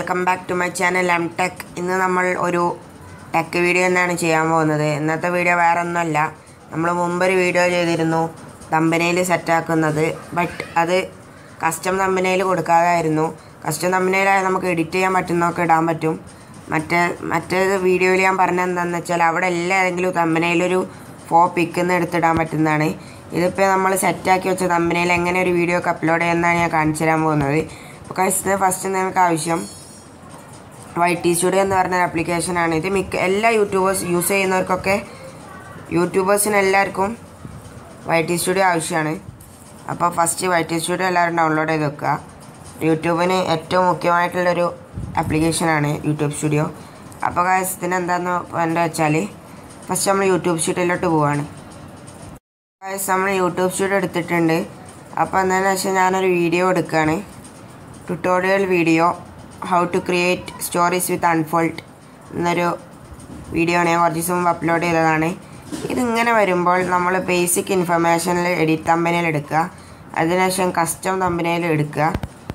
welcome back to my channel M tech ഇന്ന് നമ്മൾ ഒരു ടെക് വീഡിയോ തന്നെയാണ് ചെയ്യാൻ പോകുന്നത് ഇന്നത്തെ വീഡിയോ വേറെ ഒന്നുമല്ല നമ്മൾ മുമ്പൊരു വീഡിയോ ചെയ്തിരുന്നു തമ്പനയിൽ സെറ്റാക്കുന്നത് ബട്ട് അത് കസ്റ്റം തമ്പനയിൽ കൊടുക്കാതായിരുന്നു കസ്റ്റം തമ്പനയിലായ നമുക്ക് എഡിറ്റ് ചെയ്യാൻ പറ്റുന്നതൊക്കെ ഇടാൻ പറ്റും മറ്റേ മറ്റേ വീഡിയോയിൽ ഞാൻ പറഞ്ഞത് എന്താണെന്ന് വെച്ചാൽ അവിടെ എല്ലാ ഏതെങ്കിലും തമ്പനയിലൊരു ഫോ പിക്കുന്ന എടുത്തിടാൻ പറ്റുന്നതാണ് ഇതിപ്പോൾ നമ്മൾ സെറ്റാക്കി വെച്ച തമ്പനയിൽ എങ്ങനെ ഒരു വീഡിയോ ഒക്കെ അപ്ലോഡ് ചെയ്യുന്നതാണ് ഞാൻ കാണിച്ചു തരാൻ പോകുന്നത് അപ്പോൾ കഴിച്ചത് ഫസ്റ്റ് നിങ്ങൾക്ക് ആവശ്യം വൈ ടി സ്റ്റുഡിയോ എന്ന് പറഞ്ഞ ഒരു ആപ്ലിക്കേഷനാണ് ഇത് മിക്ക എല്ലാ യൂട്യൂബേഴ്സ് യൂസ് ചെയ്യുന്നവർക്കൊക്കെ യൂട്യൂബേഴ്സിന് എല്ലാവർക്കും വൈ ടി സ്റ്റുഡിയോ ആവശ്യമാണ് അപ്പോൾ ഫസ്റ്റ് വൈ ടി സ്റ്റുഡിയോ എല്ലാവരും ഡൗൺലോഡ് ചെയ്ത് വെക്കുക യൂട്യൂബിന് ഏറ്റവും മുഖ്യമായിട്ടുള്ളൊരു ആപ്ലിക്കേഷനാണ് യൂട്യൂബ് സ്റ്റുഡിയോ അപ്പോൾ guys ഇതിന് എന്താണെന്ന് എന്താ വെച്ചാൽ ഫസ്റ്റ് നമ്മൾ യൂട്യൂബ് സ്റ്റുഡിയോയിലോട്ട് പോവാണ് guys നമ്മൾ യൂട്യൂബ് സ്റ്റുഡിയോ എടുത്തിട്ടുണ്ട് അപ്പോൾ എന്താണെന്ന് വെച്ചാൽ ഞാനൊരു വീഡിയോ എടുക്കുകയാണ് tutorial video how to create stories with unfold എന്നൊരു വീഡിയോ ആണ് ഞാൻ കുറച്ച് ദിവസം മുമ്പ് അപ്ലോഡ് ചെയ്തതാണ് ഇതിങ്ങനെ വരുമ്പോൾ നമ്മൾ ബേസിക് ഇൻഫർമേഷനിൽ എഡിറ്റ് തമ്പനയിൽ എടുക്കുക അതിനുശേഷം കസ്റ്റം തമ്പനയിൽ എടുക്കുക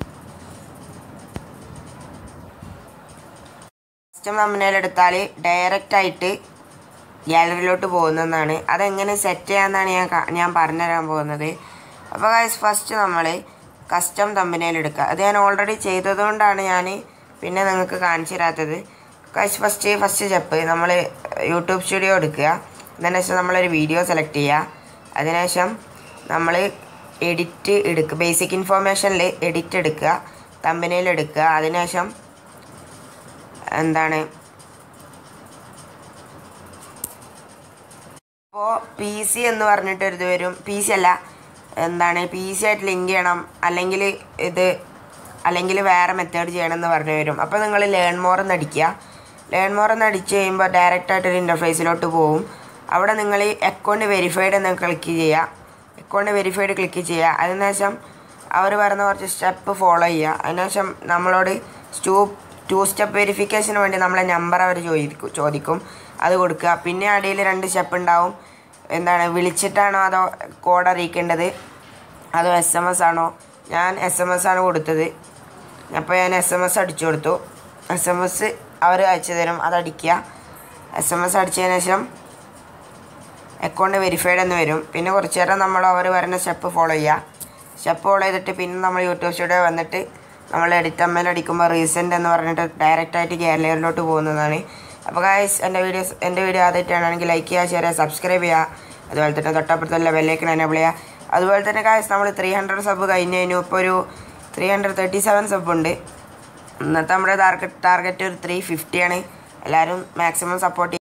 കസ്റ്റം തമ്പനയിൽ എടുത്താൽ ഡയറക്റ്റ് ആയിട്ട് ഗാലറിയിലോട്ട് പോകുന്നതാണ് അതെങ്ങനെ സെറ്റ് ചെയ്യാമെന്നാണ് ഞാൻ കാ- ഞാൻ പറഞ്ഞുതരാൻ പോകുന്നത് അപ്പോൾ ഗൈസ് ഫസ്റ്റ് നമ്മൾ കസ്റ്റം തമ്പനയിൽ എടുക്കുക അത് ഞാൻ ഓൾറെഡി ചെയ്തതുകൊണ്ടാണ് ഞാൻ പിന്നെ നിങ്ങൾക്ക് കാണിച്ചു തരാത്തത് ഗൈസ് ഫസ്റ്റ് ഫസ്റ്റ് സ്റ്റെപ്പ് നമ്മൾ യൂട്യൂബ് സ്റ്റുഡിയോ എടുക്കുക അതിനുശേഷം നമ്മളൊരു വീഡിയോ സെലക്ട് ചെയ്യുക അതിനുശേഷം നമ്മൾ എഡിറ്റ് എടുക്കുക ബേസിക് ഇൻഫോർമേഷനിൽ എഡിറ്റ് എടുക്കുക തമ്പനയിൽ എടുക്കുക അതിനുശേഷം എന്താണ് അപ്പോൾ പി സി എന്ന് പറഞ്ഞിട്ടൊരു ഇത് വരും പി സി അല്ല എന്താണ് പി സി ആയിട്ട് ലിങ്ക് ചെയ്യണം അല്ലെങ്കിൽ ഇത് അല്ലെങ്കിൽ വേറെ മെത്തേഡ് ചെയ്യണം എന്ന് പറഞ്ഞു വരും അപ്പോൾ നിങ്ങൾ ലേൺ മോർ എന്ന് അടിക്കുക ലേൺ മോർ എന്ന് അടിച്ച് കഴിയുമ്പോൾ ഡയറക്റ്റ് ആയിട്ടൊരു ഇൻ്റർഫേസിലോട്ട് പോകും അവിടെ നിങ്ങൾ അക്കൗണ്ട് വെരിഫൈഡ് എന്ന് ക്ലിക്ക് ചെയ്യുക അക്കൗണ്ട് വെരിഫൈഡ് ക്ലിക്ക് ചെയ്യുക അതിനുശേഷം അവർ പറയുന്ന കുറച്ച് സ്റ്റെപ്പ് ഫോളോ ചെയ്യുക അതിനുശേഷം നമ്മളോട് സ്റ്റൂ ടു സ്റ്റെപ്പ് വെരിഫിക്കേഷന് വേണ്ടി നമ്മളെ നമ്പർ അവർ ചോദിക്കും ചോദിക്കും അത് കൊടുക്കുക പിന്നെ അടിയിൽ രണ്ട് സ്റ്റെപ്പ് ഉണ്ടാവും എന്താണ് വിളിച്ചിട്ടാണോ അതോ കോഡ് അറിയിക്കേണ്ടത് അതോ എസ് എം എസ് ആണോ ഞാൻ എസ് എം എസ് ആണ് കൊടുത്തത് അപ്പോൾ ഞാൻ എസ് എം എസ് അടിച്ചു കൊടുത്തു എസ് എം എസ് അവർ അയച്ചു തരും അതടിക്കുക എസ് എം എസ് അടിച്ചതിന് ശേഷം അക്കൗണ്ട് വെരിഫൈഡ് എന്ന് വരും പിന്നെ കുറച്ച് നേരം നമ്മൾ അവർ പറയുന്ന സ്റ്റെപ്പ് ഫോളോ ചെയ്യുക സ്റ്റെപ്പ് ഫോളോ ചെയ്തിട്ട് പിന്നെ നമ്മൾ യൂട്യൂബ് സ്റ്റുഡിയോ വന്നിട്ട് നമ്മൾ എഡിറ്റ് അമ്മയിൽ അടിക്കുമ്പോൾ റീസെൻ്റ് എന്ന് പറഞ്ഞിട്ട് ഡയറക്റ്റ് ആയിട്ട് ഗാലറിയിലോട്ട് പോകുന്നതാണ് അപ്പോൾ ഗായ്സ് എൻ്റെ വീഡിയോസ് എൻ്റെ വീഡിയോ ആദ്യമായിട്ടാണെങ്കിൽ ലൈക്ക് ചെയ്യുക ഷെയർ ചെയ്യുക സബ്സ്ക്രൈബ് ചെയ്യുക അതുപോലെ തന്നെ തൊട്ടപ്പുറത്തുള്ള ബെല്ലേക്കൺ എനേബിൾ ചെയ്യുക അതുപോലെ തന്നെ ഗായ്സ് നമ്മൾ ത്രീ ഹൺഡ്രഡ് സബ് കഴിഞ്ഞ് കഴിഞ്ഞു ഇപ്പോൾ ഒരു three hundred thirty seven sub ഉണ്ട് ഇന്നത്തെ നമ്മുടെ ടാർഗറ്റ് ടാർഗറ്റ് ഒരു ത്രീ ഫിഫ്റ്റിയാണ് എല്ലാവരും മാക്സിമം സപ്പോർട്ട്